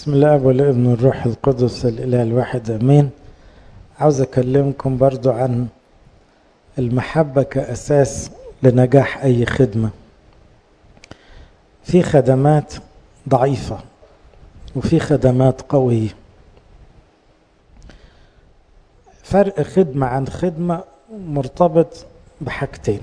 بسم الله والابن والروح القدس الاله الواحد امين عاوز اكلمكم برضو عن المحبة كأساس لنجاح اي خدمة في خدمات ضعيفة وفي خدمات قوية فرق خدمة عن خدمة مرتبط بحاجتين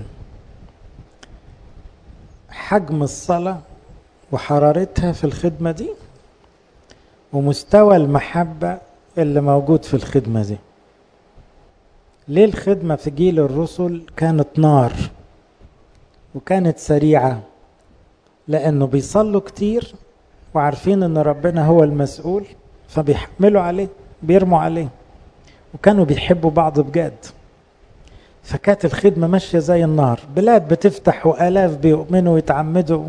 حجم الصلاة وحرارتها في الخدمة دي ومستوى المحبة اللي موجود في الخدمة دي ليه الخدمة في جيل الرسل كانت نار وكانت سريعة لأنه بيصلوا كتير وعارفين أن ربنا هو المسؤول فبيحملوا عليه بيرموا عليه وكانوا بيحبوا بعض بجد فكانت الخدمة ماشية زي النار بلاد بتفتح وآلاف بيؤمنوا ويتعمدوا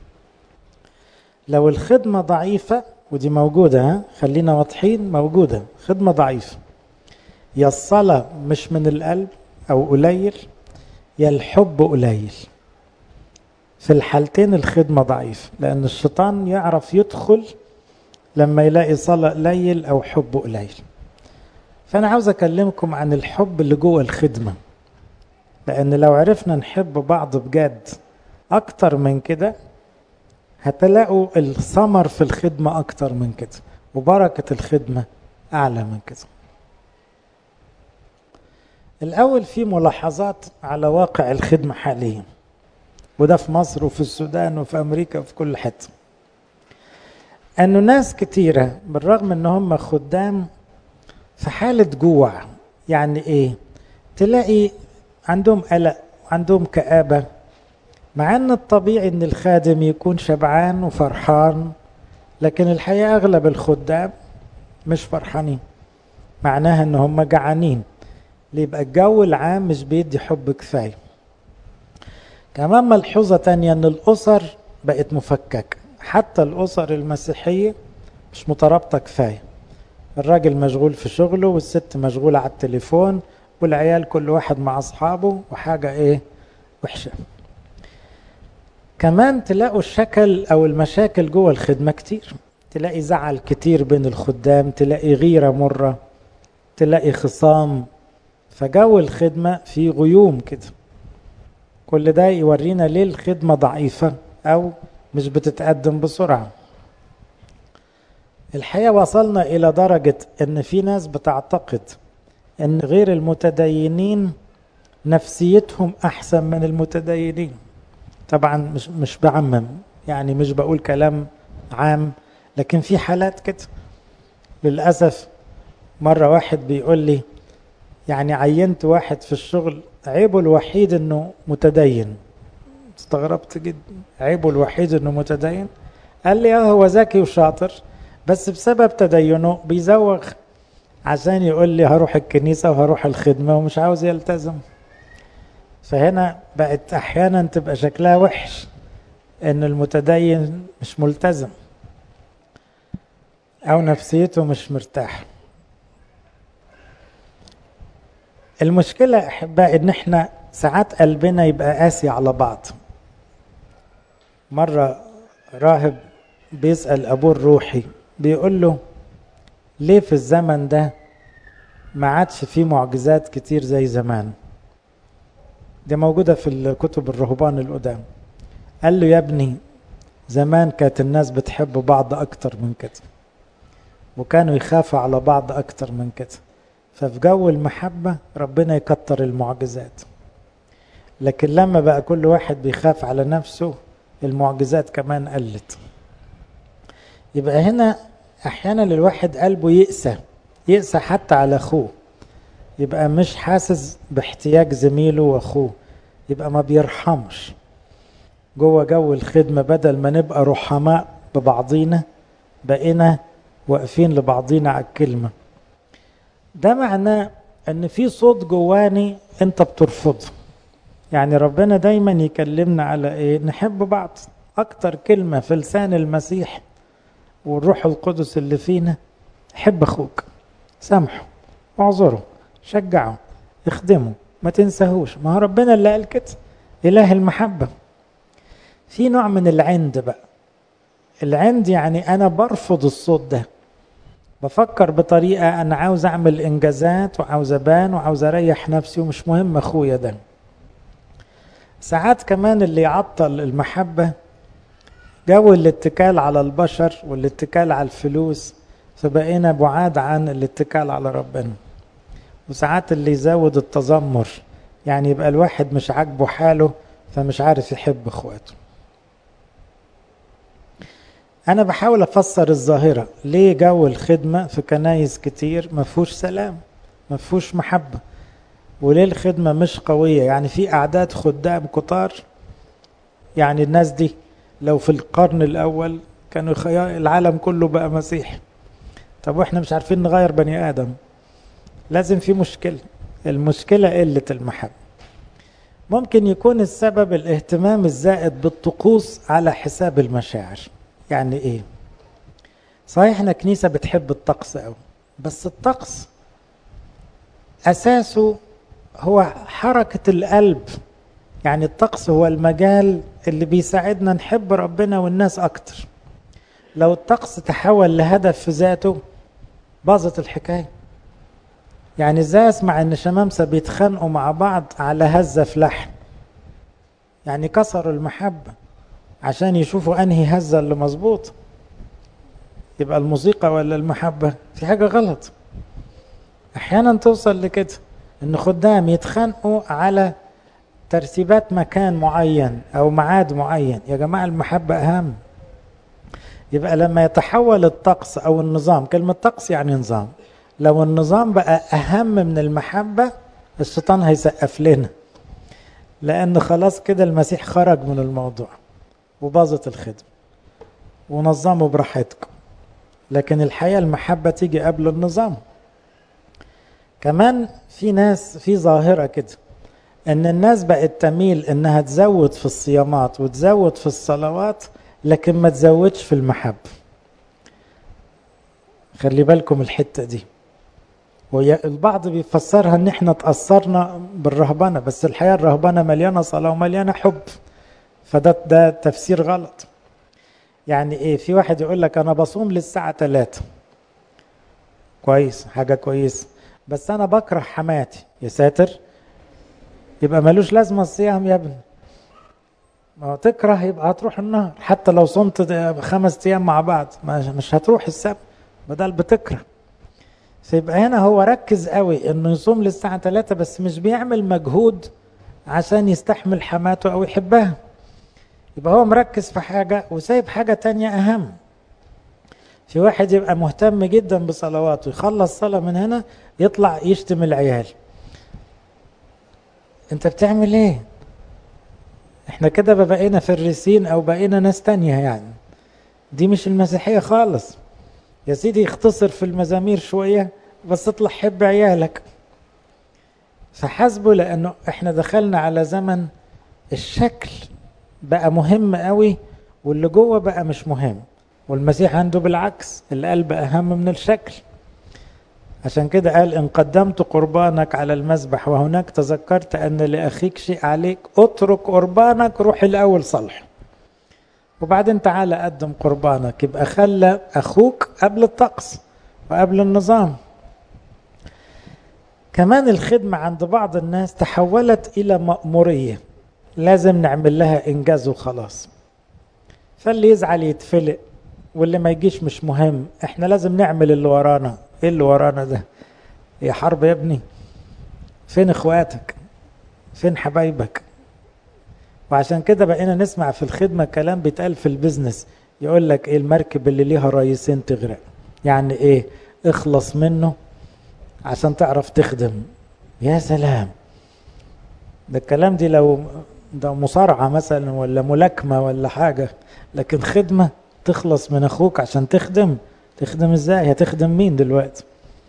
لو الخدمة ضعيفة ودي موجودة ها خلينا واضحين موجودة خدمة ضعيفة يا الصلاة مش من القلب أو قليل يا الحب قليل في الحالتين الخدمة ضعيف لأن الشيطان يعرف يدخل لما يلاقي صلاة قليل أو حب قليل فأنا عاوز أكلمكم عن الحب اللي جوه الخدمة لأن لو عرفنا نحب بعض بجد أكتر من كده هتلاقوا الثمر في الخدمة أكتر من كده وبركة الخدمة أعلى من كده الأول في ملاحظات على واقع الخدمة حاليا وده في مصر وفي السودان وفي أمريكا وفي كل حتة أنه ناس كتيرة بالرغم أن هم خدام في حالة جوع يعني إيه تلاقي عندهم قلق عندهم كآبة مع ان الطبيعي ان الخادم يكون شبعان وفرحان لكن الحقيقه اغلب الخدام مش فرحانين معناها ان هم جعانين يبقى الجو العام مش بيدي حب كفايه كمان ملحوظه تانية ان الاسر بقت مفككه حتى الاسر المسيحيه مش مترابطه كفايه الراجل مشغول في شغله والست مشغوله على التليفون والعيال كل واحد مع اصحابه وحاجه ايه وحشه كمان تلاقوا الشكل او المشاكل جوه الخدمه كتير تلاقي زعل كتير بين الخدام تلاقي غيره مره تلاقي خصام فجو الخدمه فيه غيوم كده كل ده يورينا ليه الخدمه ضعيفه او مش بتتقدم بسرعه الحقيقه وصلنا الى درجه ان في ناس بتعتقد ان غير المتدينين نفسيتهم احسن من المتدينين طبعا مش مش بعمم يعني مش بقول كلام عام لكن في حالات كده للاسف مره واحد بيقول لي يعني عينت واحد في الشغل عيبه الوحيد انه متدين استغربت جدا عيبه الوحيد انه متدين قال لي اه هو ذكي وشاطر بس بسبب تدينه بيزوغ عشان يقول لي هروح الكنيسه وهروح الخدمه ومش عاوز يلتزم فهنا بقت احيانا تبقى شكلها وحش ان المتدين مش ملتزم او نفسيته مش مرتاح المشكلة أحباء إن إحنا ساعات قلبنا يبقى قاسي على بعض مرة راهب بيسأل أبوه الروحي بيقول له ليه في الزمن ده ما عادش فيه معجزات كتير زي زمان دي موجودة في الكتب الرهبان القدام قال له يا ابني زمان كانت الناس بتحب بعض أكتر من كده وكانوا يخافوا على بعض أكتر من كده ففي جو المحبة ربنا يكتر المعجزات لكن لما بقى كل واحد بيخاف على نفسه المعجزات كمان قلت يبقى هنا أحيانا الواحد قلبه يقسى يقسى حتى على أخوه يبقى مش حاسس باحتياج زميله واخوه يبقى ما بيرحمش جوه جو الخدمة بدل ما نبقى رحماء ببعضينا بقينا واقفين لبعضينا على الكلمة ده معناه ان في صوت جواني انت بترفضه يعني ربنا دايما يكلمنا على ايه نحب بعض اكتر كلمة في لسان المسيح والروح القدس اللي فينا حب اخوك سامحه اعذره شجعه اخدمه ما تنساهوش ما هو ربنا اللي قال كده اله المحبه في نوع من العند بقى العند يعني انا برفض الصوت ده بفكر بطريقة أنا عاوز أعمل إنجازات وعاوز أبان وعاوز أريح نفسي ومش مهم أخويا ده ساعات كمان اللي يعطل المحبة جو الاتكال على البشر والاتكال على الفلوس فبقينا بعاد عن الاتكال على ربنا وساعات اللي يزود التذمر يعني يبقى الواحد مش عاجبه حاله فمش عارف يحب اخواته انا بحاول افسر الظاهره ليه جو الخدمه في كنايس كتير ما فيهوش سلام ما فيهوش محبه وليه الخدمه مش قويه يعني في اعداد خدام كتار يعني الناس دي لو في القرن الاول كانوا العالم كله بقى مسيحي طب واحنا مش عارفين نغير بني ادم لازم في مشكله المشكله قله المحبه ممكن يكون السبب الاهتمام الزائد بالطقوس على حساب المشاعر يعني ايه صحيح احنا كنيسة بتحب الطقس قوي بس الطقس اساسه هو حركة القلب يعني الطقس هو المجال اللي بيساعدنا نحب ربنا والناس اكتر لو الطقس تحول لهدف في ذاته باظت الحكاية يعني ازاي اسمع ان شمامسة بيتخانقوا مع بعض على هزة في لحن يعني كسروا المحبة عشان يشوفوا انهي هزة اللي مظبوط يبقى الموسيقى ولا المحبة في حاجة غلط احيانا توصل لكده ان خدام يتخانقوا على ترتيبات مكان معين او ميعاد معين يا جماعة المحبة اهم يبقى لما يتحول الطقس او النظام كلمة طقس يعني نظام لو النظام بقى اهم من المحبة الشيطان هيسقف لنا لان خلاص كده المسيح خرج من الموضوع وباظت الخدمة ونظموا براحتكم لكن الحقيقة المحبة تيجي قبل النظام كمان في ناس في ظاهرة كده ان الناس بقت تميل انها تزود في الصيامات وتزود في الصلوات لكن ما تزودش في المحبة خلي بالكم الحتة دي والبعض بيفسرها ان احنا تأثرنا بالرهبنة بس الحقيقة الرهبنة مليانة صلاة ومليانة حب فده ده تفسير غلط يعني ايه في واحد يقول لك انا بصوم للساعة 3 كويس حاجة كويس بس انا بكره حماتي يا ساتر يبقى ملوش لازمة الصيام يا ابني ما هو تكره يبقى هتروح النهر حتى لو صمت خمس ايام مع بعض مش هتروح السبت بدل بتكره فيبقى هنا هو ركز قوي انه يصوم للساعة 3 بس مش بيعمل مجهود عشان يستحمل حماته او يحبها يبقى هو مركز في حاجة وسايب حاجة تانية أهم في واحد يبقى مهتم جدا بصلواته يخلص صلاة من هنا يطلع يشتم العيال انت بتعمل ايه احنا كده بقينا فريسين او بقينا ناس تانية يعني دي مش المسيحية خالص يا سيدي اختصر في المزامير شوية بس اطلع حب عيالك فحسبه لانه احنا دخلنا على زمن الشكل بقى مهم قوي واللي جوه بقى مش مهم والمسيح عنده بالعكس القلب اهم من الشكل عشان كده قال ان قدمت قربانك على المذبح وهناك تذكرت ان لاخيك شيء عليك اترك قربانك روح الاول صلح وبعدين تعالى قدم قربانك يبقى خلى اخوك قبل الطقس وقبل النظام كمان الخدمة عند بعض الناس تحولت إلى مأمورية لازم نعمل لها إنجاز وخلاص فاللي يزعل يتفلق واللي ما يجيش مش مهم احنا لازم نعمل اللي ورانا ايه اللي ورانا ده هي حرب يا ابني فين اخواتك فين حبايبك وعشان كده بقينا نسمع في الخدمة كلام بيتقال في البيزنس يقول لك ايه المركب اللي ليها رئيسين تغرق يعني ايه اخلص منه عشان تعرف تخدم يا سلام ده الكلام دي لو ده مصارعة مثلا ولا ملاكمة ولا حاجة لكن خدمة تخلص من اخوك عشان تخدم تخدم ازاي هتخدم مين دلوقتي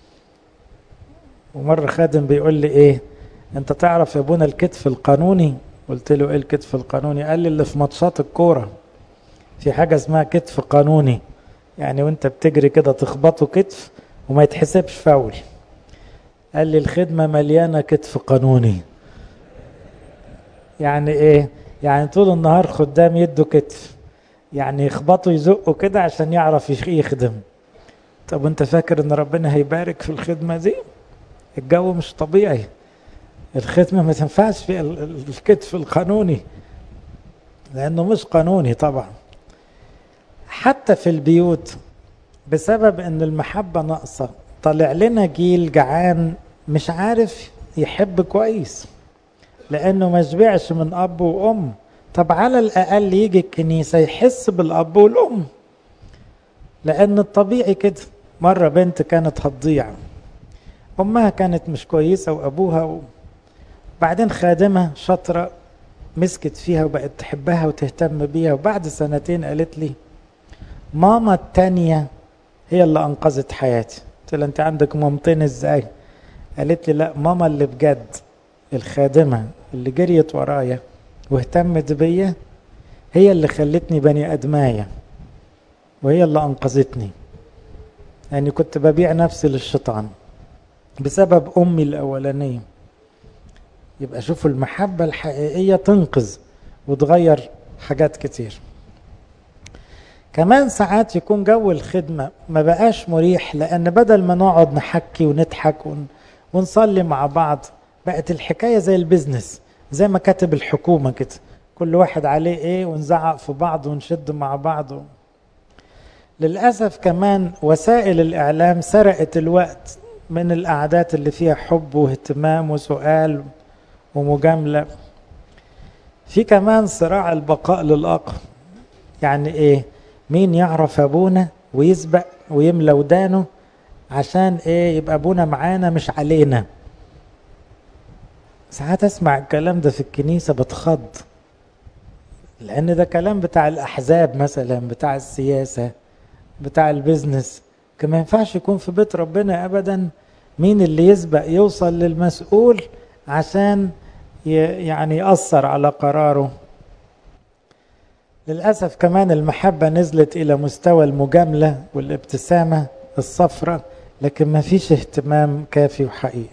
ومرة خادم بيقول لي ايه انت تعرف يا ابونا الكتف القانوني قلت له ايه الكتف القانوني قال لي اللي في ماتشات الكورة في حاجة اسمها كتف قانوني يعني وانت بتجري كده تخبطه كتف وما يتحسبش فاول قال لي الخدمة مليانة كتف قانوني يعني ايه يعني طول النهار خدام يدوا كتف يعني يخبطوا يزقوا كده عشان يعرف يخدم طب انت فاكر ان ربنا هيبارك في الخدمة دي الجو مش طبيعي الختمة ما تنفعش في الكتف القانوني لأنه مش قانوني طبعا حتى في البيوت بسبب ان المحبة ناقصة طلع لنا جيل جعان مش عارف يحب كويس لانه ما شبعش من اب وام طب على الاقل يجي الكنيسة يحس بالاب والام لان الطبيعي كده مرة بنت كانت هتضيع امها كانت مش كويسة وابوها و... بعدين خادمة شاطرة مسكت فيها وبقت تحبها وتهتم بيها وبعد سنتين قالت لي ماما التانية هي اللي أنقذت حياتي قلت لها أنت عندك مامتين إزاي قالت لي لا ماما اللي بجد الخادمة اللي جريت ورايا واهتمت بيا هي اللي خلتني بني أدماية وهي اللي أنقذتني يعني كنت ببيع نفسي للشيطان بسبب أمي الأولانية يبقى شوفوا المحبة الحقيقية تنقذ وتغير حاجات كتير كمان ساعات يكون جو الخدمة ما بقاش مريح لأن بدل ما نقعد نحكي ونضحك ون... ونصلي مع بعض بقت الحكاية زي البيزنس زي ما كاتب الحكومة كده كل واحد عليه ايه ونزعق في بعض ونشد مع بعض و... للأسف كمان وسائل الإعلام سرقت الوقت من القعدات اللي فيها حب واهتمام وسؤال ومجاملة في كمان صراع البقاء للأقوى يعني ايه مين يعرف ابونا ويسبق ويملى ودانه عشان ايه يبقى ابونا معانا مش علينا ساعات اسمع الكلام ده في الكنيسة بتخض لان ده كلام بتاع الاحزاب مثلا بتاع السياسة بتاع البيزنس كما ينفعش يكون في بيت ربنا ابدا مين اللي يسبق يوصل للمسؤول عشان يعني يأثر على قراره للأسف كمان المحبة نزلت إلى مستوى المجاملة والابتسامة الصفرة لكن ما فيش اهتمام كافي وحقيقي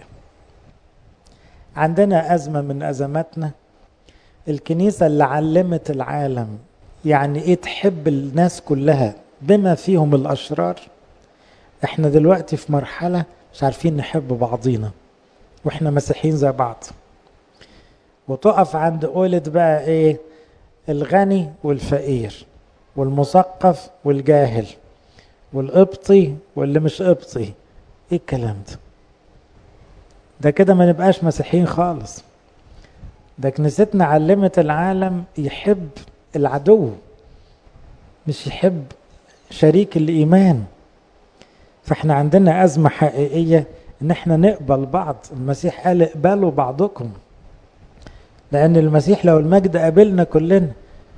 عندنا أزمة من أزماتنا الكنيسة اللي علمت العالم يعني إيه تحب الناس كلها بما فيهم الأشرار احنا دلوقتي في مرحلة مش عارفين نحب بعضينا واحنا مسيحيين زي بعض وتقف عند قولة بقى ايه الغني والفقير والمثقف والجاهل والقبطي واللي مش قبطي ايه الكلام ده ده كده ما نبقاش مسيحيين خالص ده كنيستنا علمت العالم يحب العدو مش يحب شريك الايمان فاحنا عندنا ازمه حقيقيه ان احنا نقبل بعض المسيح قال اقبلوا بعضكم لأن المسيح لو المجد قابلنا كلنا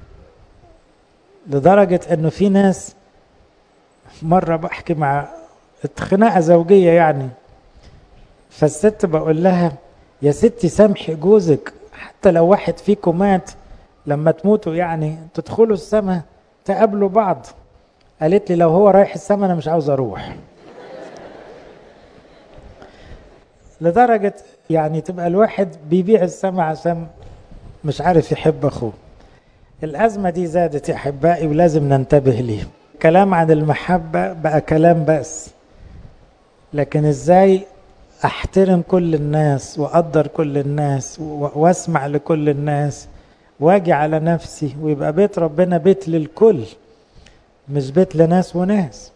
لدرجة أنه في ناس مرة بحكي مع خناقة زوجية يعني فالست بقول لها يا ستي سامحي جوزك حتى لو واحد فيكم مات لما تموتوا يعني تدخلوا السماء تقابلوا بعض قالت لي لو هو رايح السماء انا مش عاوز اروح لدرجة يعني تبقى الواحد بيبيع السماء عشان مش عارف يحب اخوه الازمة دي زادت يا احبائي ولازم ننتبه ليه كلام عن المحبة بقى كلام بس لكن ازاي احترم كل الناس واقدر كل الناس واسمع لكل الناس واجي على نفسي ويبقى بيت ربنا بيت للكل مش بيت لناس وناس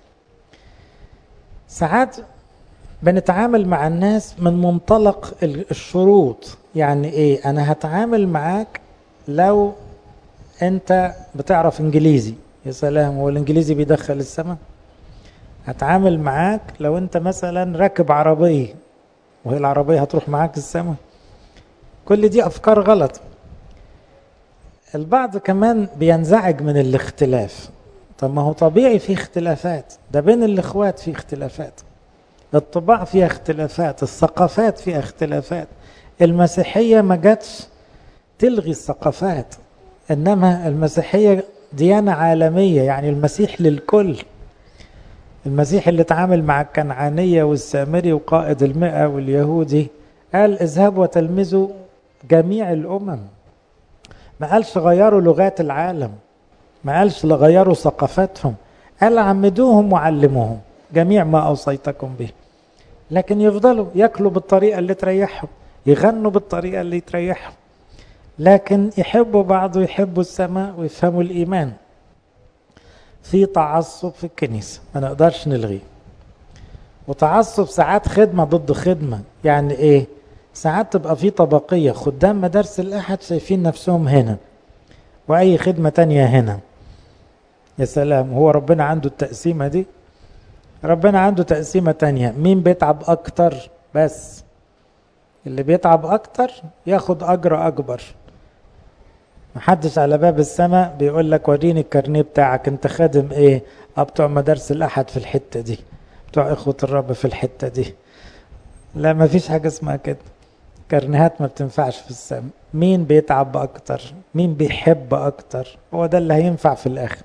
ساعات بنتعامل مع الناس من منطلق الشروط يعني ايه انا هتعامل معاك لو انت بتعرف انجليزي يا سلام هو الانجليزي بيدخل السماء هتعامل معاك لو انت مثلا راكب عربية وهي العربية هتروح معاك السماء كل دي افكار غلط البعض كمان بينزعج من الاختلاف طب ما هو طبيعي في اختلافات ده بين الاخوات في اختلافات الطباع فيها اختلافات الثقافات فيها اختلافات المسيحية ما جاتش تلغي الثقافات انما المسيحية ديانة عالمية يعني المسيح للكل المسيح اللي اتعامل مع الكنعانية والسامري وقائد المئة واليهودي قال اذهبوا وتلمذوا جميع الأمم ما قالش غيروا لغات العالم ما قالش لغيروا ثقافتهم قال عمدوهم وعلموهم جميع ما أوصيتكم به لكن يفضلوا ياكلوا بالطريقة اللي تريحهم يغنوا بالطريقة اللي تريحهم لكن يحبوا بعض ويحبوا السماء ويفهموا الإيمان في تعصب في الكنيسة ما نقدرش نلغيه وتعصب ساعات خدمة ضد خدمة يعني ايه ساعات تبقى في طبقية خدام مدارس الأحد شايفين نفسهم هنا وأي خدمة تانية هنا يا سلام هو ربنا عنده التقسيمة دي ربنا عنده تقسيمة تانية مين بيتعب أكتر بس اللي بيتعب أكتر ياخد أجر أكبر محدش على باب السماء بيقول لك وريني الكارنيه بتاعك انت خادم ايه اه بتوع مدارس الأحد في الحتة دي بتوع إخوة الرب في الحتة دي لا ما فيش حاجة اسمها كده كرنيهات ما بتنفعش في السماء مين بيتعب أكتر مين بيحب أكتر هو ده اللي هينفع في الآخر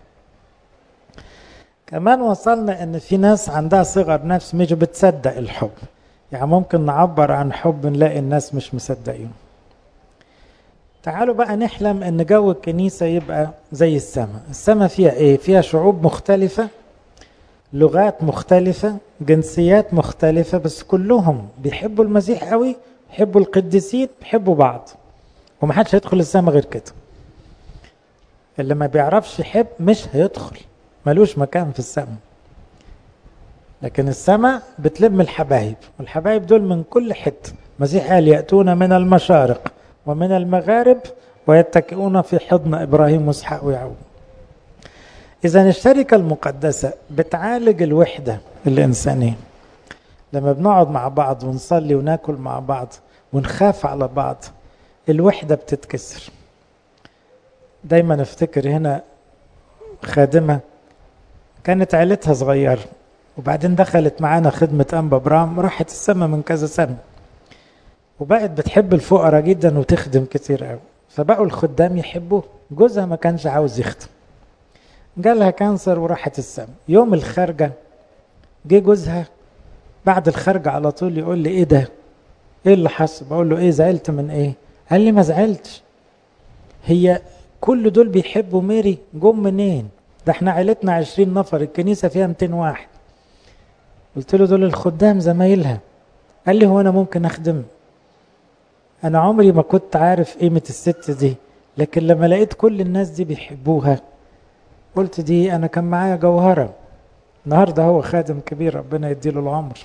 كمان وصلنا ان في ناس عندها صغر نفس مش بتصدق الحب يعني ممكن نعبر عن حب نلاقي الناس مش مصدقين تعالوا بقى نحلم ان جو الكنيسة يبقى زي السماء السماء فيها ايه فيها شعوب مختلفة لغات مختلفة جنسيات مختلفة بس كلهم بيحبوا المسيح قوي بيحبوا القديسين بيحبوا بعض ومحدش هيدخل السماء غير كده اللي ما بيعرفش يحب مش هيدخل ملوش مكان في السماء لكن السماء بتلم الحبايب والحبايب دول من كل حتة المسيح قال يأتون من المشارق ومن المغارب ويتكئون في حضن إبراهيم وإسحاق ويعقوب إذا الشركة المقدسة بتعالج الوحدة الإنسانية لما بنقعد مع بعض ونصلي وناكل مع بعض ونخاف على بعض الوحدة بتتكسر دايما افتكر هنا خادمة كانت عيلتها صغيرة وبعدين دخلت معانا خدمة أنبا برام راحت السما من كذا سنة وبقت بتحب الفقراء جدا وتخدم كتير قوي فبقوا الخدام يحبوه جوزها ما كانش عاوز يخدم جالها كانسر وراحت السما يوم الخارجة جه جوزها بعد الخارجة على طول يقول لي ايه ده ايه اللي حصل بقول له ايه زعلت من ايه قال لي ما زعلتش هي كل دول بيحبوا ميري جم منين ده احنا عيلتنا عشرين نفر الكنيسة فيها 200 واحد قلت له دول الخدام زمايلها قال لي هو انا ممكن اخدم انا عمري ما كنت عارف قيمة الست دي لكن لما لقيت كل الناس دي بيحبوها قلت دي انا كان معايا جوهرة النهاردة هو خادم كبير ربنا يديله العمر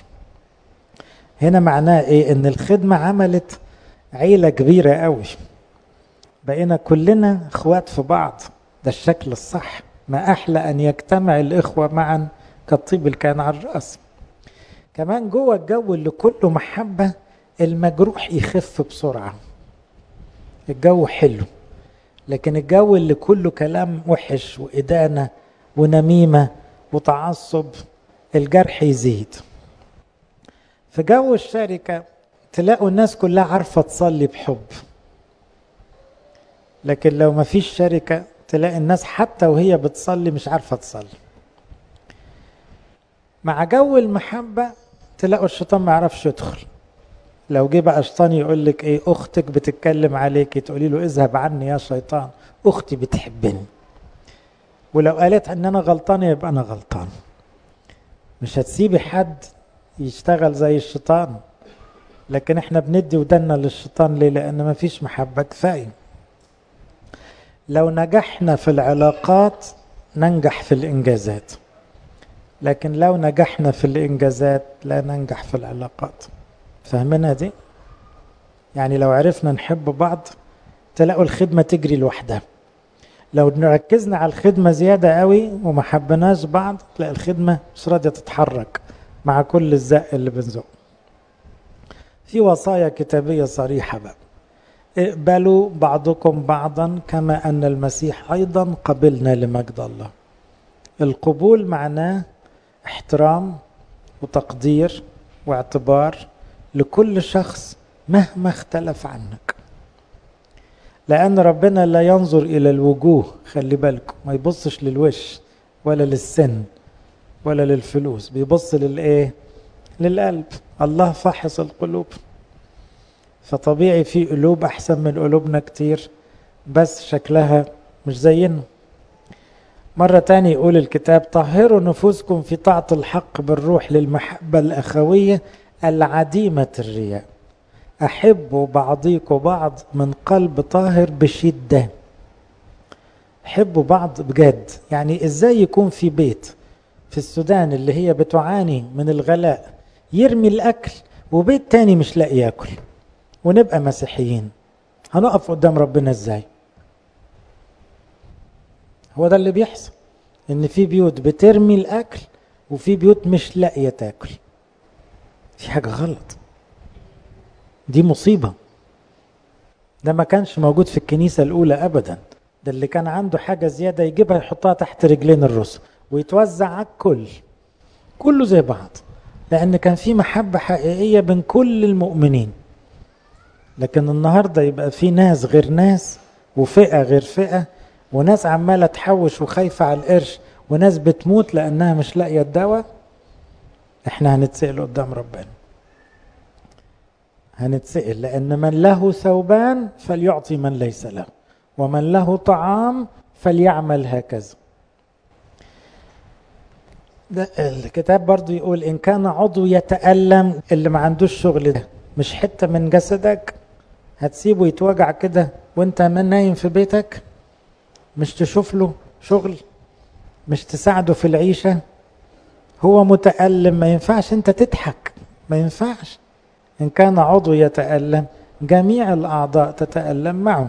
هنا معناه ايه ان الخدمة عملت عيلة كبيرة قوي بقينا كلنا اخوات في بعض ده الشكل الصح ما احلى ان يجتمع الاخوة معا كالطيب الكان على الرأس كمان جوه الجو اللي كله محبة المجروح يخف بسرعة الجو حلو لكن الجو اللي كله كلام وحش وإدانة ونميمة وتعصب الجرح يزيد في جو الشركة تلاقوا الناس كلها عارفة تصلي بحب لكن لو ما فيش شركة تلاقي الناس حتى وهي بتصلي مش عارفة تصلي مع جو المحبة تلاقوا الشيطان ما يعرفش يدخل لو جه بقى شيطان يقول لك ايه اختك بتتكلم عليك تقولي له اذهب عني يا شيطان اختي بتحبني ولو قالت ان انا غلطان يبقى انا غلطان مش هتسيبي حد يشتغل زي الشيطان لكن احنا بندي ودنا للشيطان ليه لان ما فيش محبه كفايه لو نجحنا في العلاقات ننجح في الانجازات لكن لو نجحنا في الانجازات لا ننجح في العلاقات فاهمينها دي يعني لو عرفنا نحب بعض تلاقوا الخدمه تجري لوحدها لو ركزنا على الخدمه زياده قوي وما حبناش بعض تلاقي الخدمه مش راضيه تتحرك مع كل الزق اللي بنزقه في وصايا كتابيه صريحه بقى اقبلوا بعضكم بعضا كما ان المسيح ايضا قبلنا لمجد الله القبول معناه احترام وتقدير واعتبار لكل شخص مهما اختلف عنك لأن ربنا لا ينظر إلى الوجوه خلي بالكم ما يبصش للوش ولا للسن ولا للفلوس بيبص للإيه للقلب الله فاحص القلوب فطبيعي في قلوب أحسن من قلوبنا كتير بس شكلها مش زينا مرة تانية يقول الكتاب طهروا نفوسكم في طاعة الحق بالروح للمحبة الأخوية العديمة الرياء أحبوا بعضيكم بعض من قلب طاهر بشدة حبوا بعض بجد يعني ازاي يكون في بيت في السودان اللي هي بتعاني من الغلاء يرمي الأكل وبيت تاني مش لاقي ياكل ونبقى مسيحيين هنقف قدام ربنا ازاي هو ده اللي بيحصل ان في بيوت بترمي الاكل وفي بيوت مش لاقيه تاكل في حاجه غلط دي مصيبه ده ما كانش موجود في الكنيسه الاولى ابدا ده اللي كان عنده حاجه زياده يجيبها يحطها تحت رجلين الرسل ويتوزع على الكل كله زي بعض لان كان في محبه حقيقيه بين كل المؤمنين لكن النهارده يبقى في ناس غير ناس وفئه غير فئه وناس عماله تحوش وخايفه على القرش وناس بتموت لانها مش لاقيه الدواء احنا هنتسال قدام ربنا هنتسال لان من له ثوبان فليعطي من ليس له ومن له طعام فليعمل هكذا ده الكتاب برضو يقول ان كان عضو يتألم اللي ما عندوش شغل ده مش حتة من جسدك هتسيبه يتوجع كده وانت من نايم في بيتك مش تشوف له شغل مش تساعده في العيشة هو متألم ما ينفعش انت تضحك ما ينفعش ان كان عضو يتألم جميع الأعضاء تتألم معه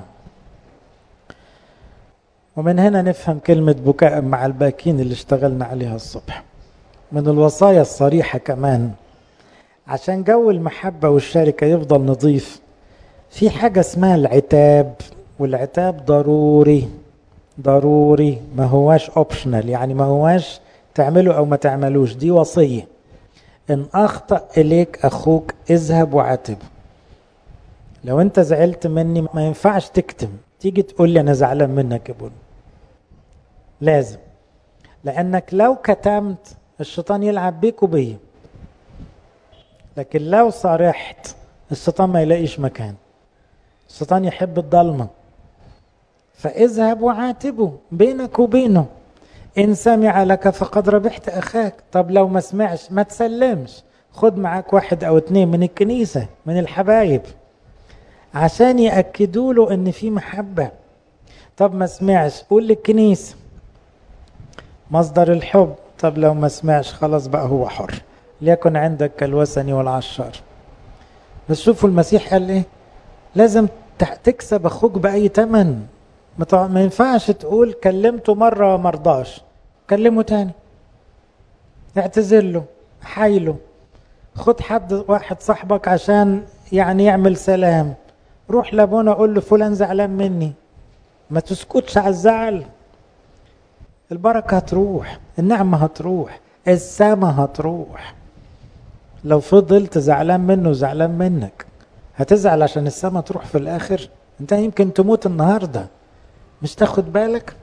ومن هنا نفهم كلمة بكاء مع الباكين اللي اشتغلنا عليها الصبح من الوصايا الصريحة كمان عشان جو المحبة والشركة يفضل نظيف في حاجة اسمها العتاب والعتاب ضروري ضروري ما هواش اوبشنال يعني ما هواش تعمله او ما تعملوش دي وصية ان اخطأ اليك اخوك اذهب وعاتبه لو انت زعلت مني ما ينفعش تكتم تيجي تقول لي انا زعلان منك يا بني لازم لانك لو كتمت الشيطان يلعب بيك وبيا لكن لو صارحت الشيطان ما يلاقيش مكان الشيطان يحب الضلمة فاذهب وعاتبه بينك وبينه إن سمع لك فقد ربحت أخاك طب لو ما سمعش ما تسلمش خد معاك واحد أو اتنين من الكنيسة من الحبايب عشان يأكدوا له إن في محبة طب ما سمعش قول للكنيسة مصدر الحب طب لو ما سمعش خلاص بقى هو حر ليكن عندك كالوثني والعشار بس شوفوا المسيح قال ايه لازم تكسب اخوك باي تمن ما ينفعش تقول كلمته مره مرضاش كلمه تاني اعتذر له حايله خد حد واحد صاحبك عشان يعني يعمل سلام روح لابونا قول له فلان زعلان مني ما تسكتش على الزعل البركة هتروح النعمة هتروح السما هتروح لو فضلت زعلان منه زعلان منك هتزعل عشان السما تروح في الآخر انت يمكن تموت النهاردة مش تاخد بالك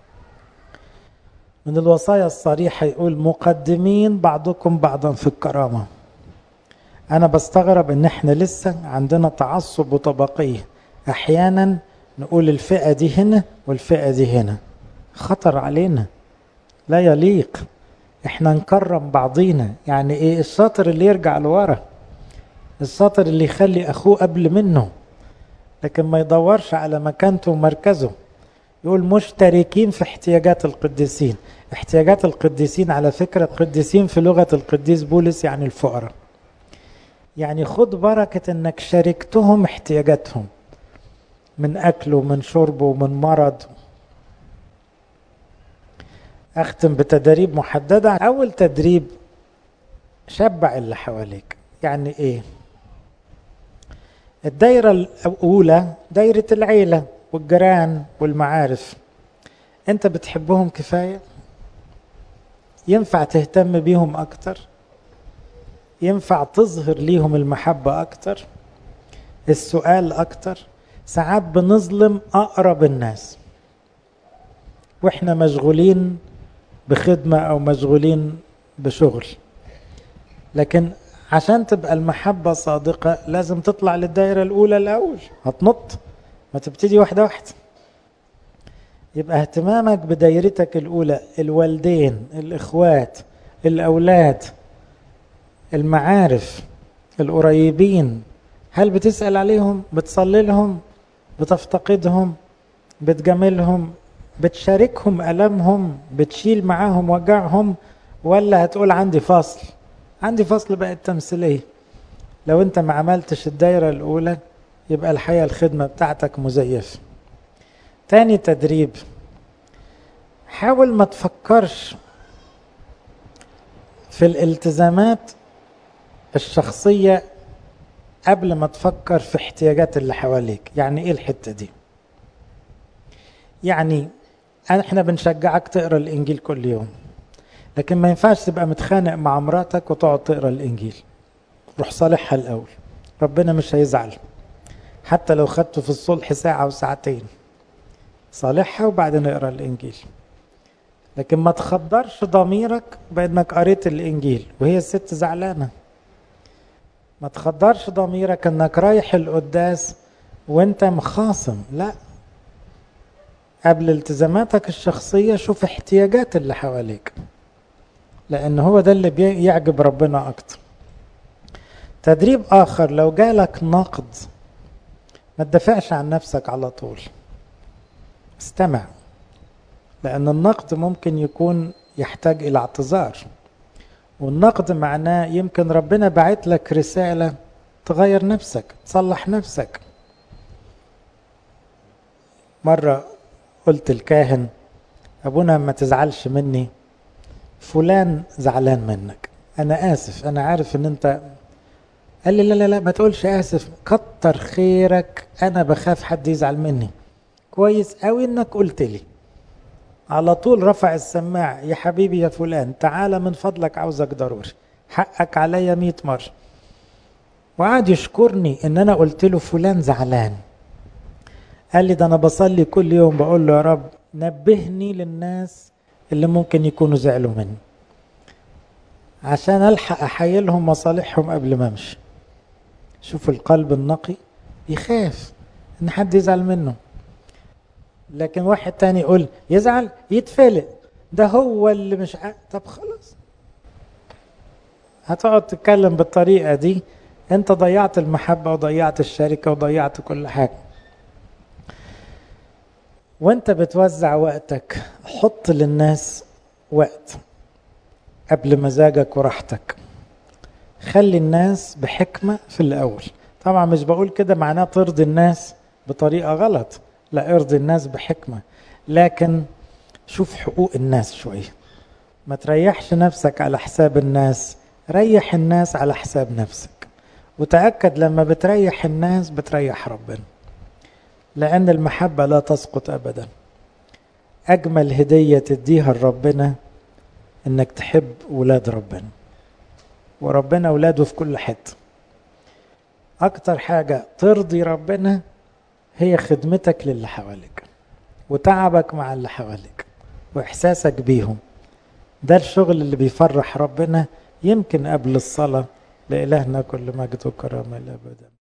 من الوصايا الصريحة يقول مقدمين بعضكم بعضا في الكرامة أنا بستغرب إن إحنا لسه عندنا تعصب وطبقية أحيانا نقول الفئة دي هنا والفئة دي هنا خطر علينا لا يليق احنا نكرم بعضينا يعني ايه الشاطر اللي يرجع لورا الشاطر اللي يخلي اخوه قبل منه لكن ما يدورش على مكانته ومركزه يقول مشتركين في احتياجات القديسين احتياجات القديسين على فكرة القديسين في لغة القديس بولس يعني الفقراء يعني خد بركة انك شاركتهم احتياجاتهم من اكل ومن شرب ومن مرض اختم بتدريب محددة اول تدريب شبع اللي حواليك يعني ايه الدايرة الاولى دايرة العيلة والجيران والمعارف انت بتحبهم كفاية ينفع تهتم بيهم اكتر ينفع تظهر ليهم المحبة اكتر السؤال اكتر ساعات بنظلم اقرب الناس واحنا مشغولين بخدمة او مشغولين بشغل لكن عشان تبقى المحبة صادقة لازم تطلع للدائرة الأولى الأول هتنط ما تبتدي واحدة واحدة يبقى اهتمامك بدايرتك الأولى الوالدين الإخوات الأولاد المعارف القريبين هل بتسأل عليهم بتصلي لهم بتفتقدهم بتجاملهم بتشاركهم ألمهم بتشيل معاهم وجعهم ولا هتقول عندي فصل عندي فصل بقت تمثيلية لو انت ما عملتش الدايرة الأولى يبقى الحقيقة الخدمة بتاعتك مزيفة تاني تدريب حاول ما تفكرش في الالتزامات الشخصية قبل ما تفكر في احتياجات اللي حواليك يعني ايه الحتة دي يعني احنا بنشجعك تقرا الانجيل كل يوم لكن ما ينفعش تبقى متخانق مع مراتك وتقعد تقرا الانجيل روح صالحها الاول ربنا مش هيزعل حتى لو خدته في الصلح ساعة وساعتين صالحها وبعدين اقرا الانجيل لكن ما تخدرش ضميرك بانك قريت الانجيل وهي الست زعلانه ما تخدرش ضميرك انك رايح القداس وانت مخاصم لا قبل التزاماتك الشخصيه شوف احتياجات اللي حواليك لان هو ده اللي بيعجب ربنا اكتر تدريب اخر لو جالك نقد ما تدافعش عن نفسك على طول استمع لأن النقد ممكن يكون يحتاج إلى اعتذار والنقد معناه يمكن ربنا بعت لك رسالة تغير نفسك تصلح نفسك مرة قلت الكاهن أبونا ما تزعلش مني فلان زعلان منك أنا آسف أنا عارف إن أنت قال لي لا لا لا ما تقولش آسف كتر خيرك أنا بخاف حد يزعل مني كويس قوي إنك قلت لي على طول رفع السماع يا حبيبي يا فلان تعالى من فضلك عاوزك ضروري حقك عليا مئة مرة وقعد يشكرني ان انا قلت له فلان زعلان قال لي ده انا بصلي كل يوم بقول له يا رب نبهني للناس اللي ممكن يكونوا زعلوا مني عشان الحق احيلهم مصالحهم قبل ما امشي شوف القلب النقي يخاف ان حد يزعل منه لكن واحد تاني يقول يزعل يتفلق ده هو اللي مش ع... طب خلاص هتقعد تتكلم بالطريقة دي انت ضيعت المحبة وضيعت الشركة وضيعت كل حاجة وانت بتوزع وقتك حط للناس وقت قبل مزاجك وراحتك خلي الناس بحكمة في الأول طبعا مش بقول كده معناه ترضي الناس بطريقة غلط لا ارضي الناس بحكمة لكن شوف حقوق الناس شوية ما تريحش نفسك على حساب الناس ريح الناس على حساب نفسك وتأكد لما بتريح الناس بتريح ربنا لأن المحبة لا تسقط أبدا أجمل هدية تديها لربنا إنك تحب ولاد ربنا وربنا ولاده في كل حتة أكتر حاجة ترضي ربنا هي خدمتك للي حواليك وتعبك مع اللي حواليك واحساسك بيهم ده الشغل اللي بيفرح ربنا يمكن قبل الصلاه لالهنا كل مجد وكرامه الابد